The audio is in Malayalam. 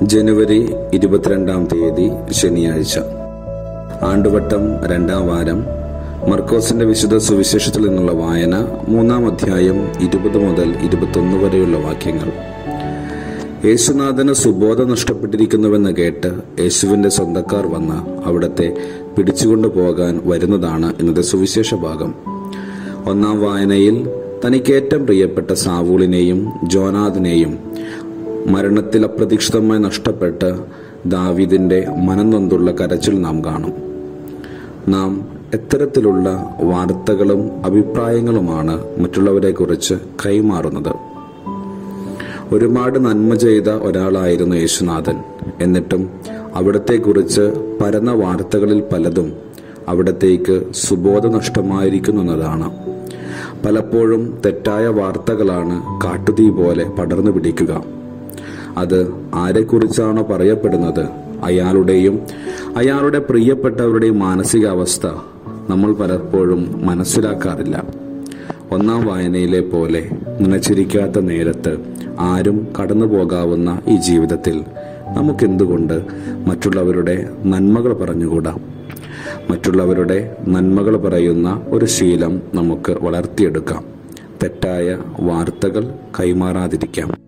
ജനുവരി ഇരുപത്തിരണ്ടാം തീയതി ശനിയാഴ്ച ആണ്ടുവട്ടം രണ്ടാം വാരം മർക്കോസിന്റെ വിശുദ്ധ സുവിശേഷത്തിൽ നിന്നുള്ള വായന മൂന്നാം അധ്യായം ഇരുപത് മുതൽ ഇരുപത്തൊന്ന് വരെയുള്ള വാക്യങ്ങൾ യേശുനാഥന് സുബോധം നഷ്ടപ്പെട്ടിരിക്കുന്നുവെന്ന് കേട്ട് യേശുവിന്റെ സ്വന്തക്കാർ വന്ന് അവിടത്തെ പിടിച്ചുകൊണ്ടു പോകാൻ വരുന്നതാണ് ഇന്നത്തെ സുവിശേഷ ഭാഗം ഒന്നാം വായനയിൽ തനിക്ക് ഏറ്റവും പ്രിയപ്പെട്ട സാവൂളിനെയും ജോനാഥിനെയും മരണത്തിൽ അപ്രതീക്ഷിതമായി നഷ്ടപ്പെട്ട് ദാവിദിന്റെ മനം നൊന്തുള്ള കരച്ചിൽ നാം കാണും നാം എത്തരത്തിലുള്ള വാർത്തകളും അഭിപ്രായങ്ങളുമാണ് മറ്റുള്ളവരെക്കുറിച്ച് കൈമാറുന്നത് ഒരുപാട് നന്മ ചെയ്ത ഒരാളായിരുന്നു യേശുനാഥൻ എന്നിട്ടും അവിടത്തെക്കുറിച്ച് പരന്ന വാർത്തകളിൽ പലതും അവിടത്തേക്ക് സുബോധ നഷ്ടമായിരിക്കുന്നു എന്നതാണ് പലപ്പോഴും തെറ്റായ വാർത്തകളാണ് കാട്ടുതീ പോലെ പടർന്നു പിടിക്കുക അത് ആരെക്കുറിച്ചാണോ പറയപ്പെടുന്നത് അയാളുടെയും അയാളുടെ പ്രിയപ്പെട്ടവരുടെയും മാനസികാവസ്ഥ നമ്മൾ പലപ്പോഴും മനസ്സിലാക്കാറില്ല ഒന്നാം വായനയിലെ പോലെ നനച്ചിരിക്കാത്ത നേരത്ത് ആരും കടന്നു പോകാവുന്ന ഈ ജീവിതത്തിൽ നമുക്കെന്തുകൊണ്ട് മറ്റുള്ളവരുടെ നന്മകൾ പറഞ്ഞുകൂടാ മറ്റുള്ളവരുടെ നന്മകൾ പറയുന്ന ഒരു ശീലം നമുക്ക് വളർത്തിയെടുക്കാം തെറ്റായ വാർത്തകൾ കൈമാറാതിരിക്കാം